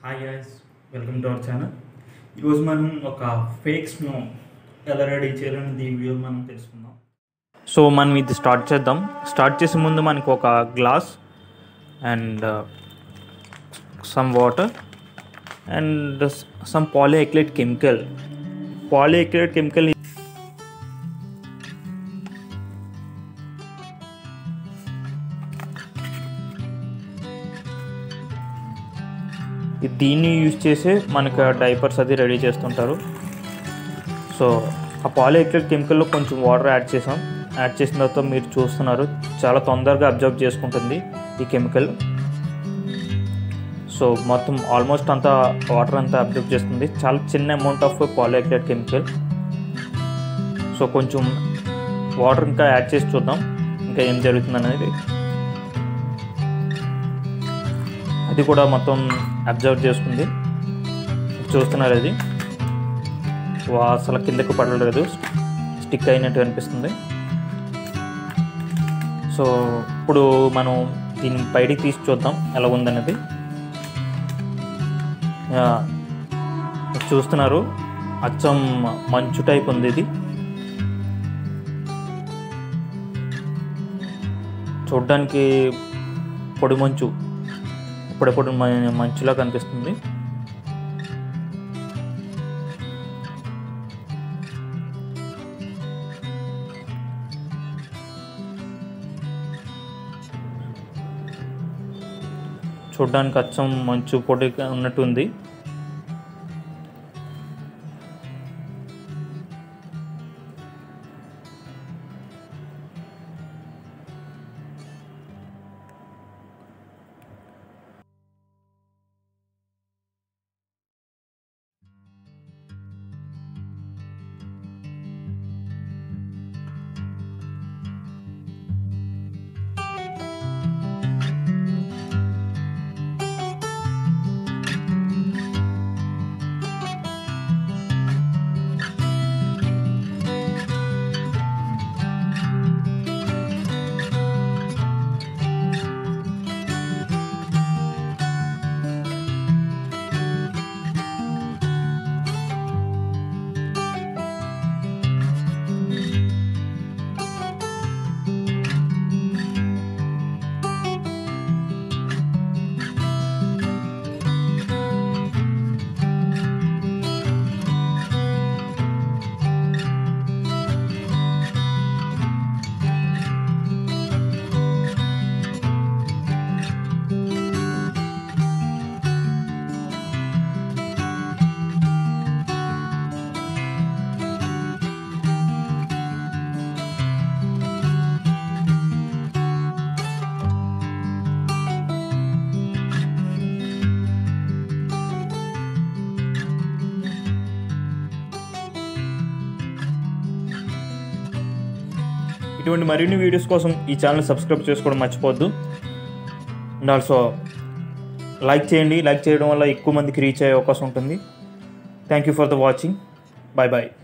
hi guys welcome to our channel ఈరోజు మనం ఒక ఫేక్ స్నో ఎలా రెడీ చేయాలనేది ఈ వీడియో మనం తెలుసుకుందాం సో మనం ఇది స్టార్ట్ చేద్దాం స్టార్ట్ చేసే ముందు మనకు ఒక glass and some water and some polyacrylate chemical polyacrylate chemical దీన్ని యూజ్ చేసే మనకు డైపర్స్ అది రెడీ చేస్తుంటారు సో ఆ పాలిఎక్లేట్ కెమికల్లో కొంచెం వాటర్ యాడ్ చేసాం యాడ్ చేసిన తర్వాత మీరు చూస్తున్నారు చాలా తొందరగా అబ్జర్వ్ చేసుకుంటుంది ఈ కెమికల్ సో మొత్తం ఆల్మోస్ట్ అంతా వాటర్ అంతా అబ్జర్వ్ చేస్తుంది చాలా చిన్న amount of polyacrylate chemical so కొంచెం వాటర్ ఇంకా యాడ్ చేసి చూద్దాం ఇంకా ఏం జరుగుతుంది అనేది అది కూడా మొత్తం అబ్జర్వ్ చేసుకుంది చూస్తున్నారు అది వా అసలు కిందకు పడలేదు స్టిక్ అయినట్టు అనిపిస్తుంది సో ఇప్పుడు మనం దీన్ని బయటికి తీసి చూద్దాం ఎలా ఉందన్నది యా, చూస్తున్నారు అచ్చం మంచు టైప్ ఉంది ఇది చూడ్డానికి పొడి మంచు ఇప్పుడప్పుడు మ- మంచులా కనిపిస్తుంది చూడ్డానికి అచ్చం మంచు పొడి ఉన్నట్టు ఉంది ఇటువంటి మరిన్ని వీడియోస్ కోసం ఈ ఛానల్ సబ్స్క్రైబ్ చేసుకోవడం మర్చిపోవద్దు అండ్ ఆల్సో లైక్ చేయండి లైక్ చేయడం వల్ల ఎక్కువ మందికి రీచ్ అయ్యే అవకాశం ఉంటుంది thank you for the watching bye bye